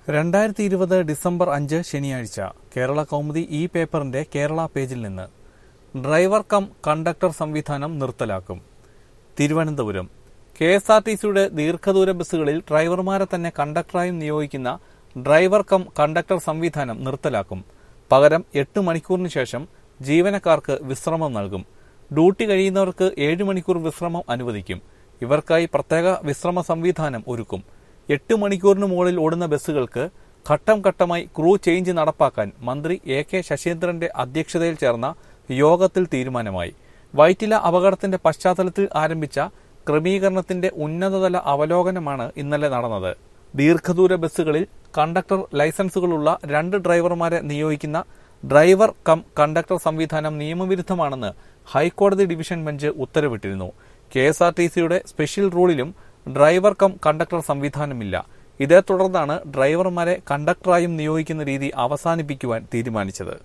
രണ്ടായിരത്തി ഇരുപത് ഡിസംബർ അഞ്ച് ശനിയാഴ്ച കേരള കൗമുദി ഈ പേപ്പറിന്റെ കേരള പേജിൽ നിന്ന് ഡ്രൈവർ കം കണ്ടക്ടർ സംവിധാനം നിർത്തലാക്കും Thiruvananthapuram K S R T സിയുടെ ദീർഘദൂര ബസ്സുകളിൽ ഡ്രൈവർമാരെ തന്നെ കണ്ടക്ടറായും നിയോഗിക്കുന്ന ഡ്രൈവർ കം കണ്ടക്ടർ സംവിധാനം നിർത്തലാക്കും പകരം എട്ട് മണിക്കൂറിന് ശേഷം ജീവനക്കാർക്ക് വിശ്രമം നൽകും ഡ്യൂട്ടി കഴിയുന്നവർക്ക് ഏഴ് മണിക്കൂർ വിശ്രമം അനുവദിക്കും ഇവർക്കായി പ്രത്യേക വിശ്രമ സംവിധാനം ഒരുക്കും എട്ട് മണിക്കൂറിന് മുകളിൽ ഓടുന്ന ബസ്സുകൾക്ക് ഘട്ടം ഘട്ടമായി ക്രൂ ചേഞ്ച് നടപ്പാക്കാൻ മന്ത്രി എ കെ ശശീന്ദ്രന്റെ അധ്യക്ഷതയിൽ ചേർന്ന യോഗത്തിൽ തീരുമാനമായി വൈറ്റില അപകടത്തിന്റെ പശ്ചാത്തലത്തിൽ ആരംഭിച്ച ക്രമീകരണത്തിന്റെ ഉന്നതതല അവലോകനമാണ് ഇന്നലെ നടന്നത് ദീർഘദൂര ബസ്സുകളിൽ കണ്ടക്ടർ ലൈസൻസുകളുള്ള രണ്ട് ഡ്രൈവർമാരെ നിയോഗിക്കുന്ന ഡ്രൈവർ കം കണ്ടക്ടർ സംവിധാനം നിയമവിരുദ്ധമാണെന്ന് ഹൈക്കോടതി ഡിവിഷൻ ബെഞ്ച് ഉത്തരവിട്ടിരുന്നു കെ എസ് ആർ ടി സിയുടെ സ്പെഷ്യൽ റൂളിലും ഡ്രൈവർ കം കണ്ടക്ടർ സംവിധാനമില്ല ഇതേ തുടർന്നാണ് ഡ്രൈവർമാരെ കണ്ടക്ടറായും നിയോഗിക്കുന്ന രീതി അവസാനിപ്പിക്കുവാൻ തീരുമാനിച്ചത്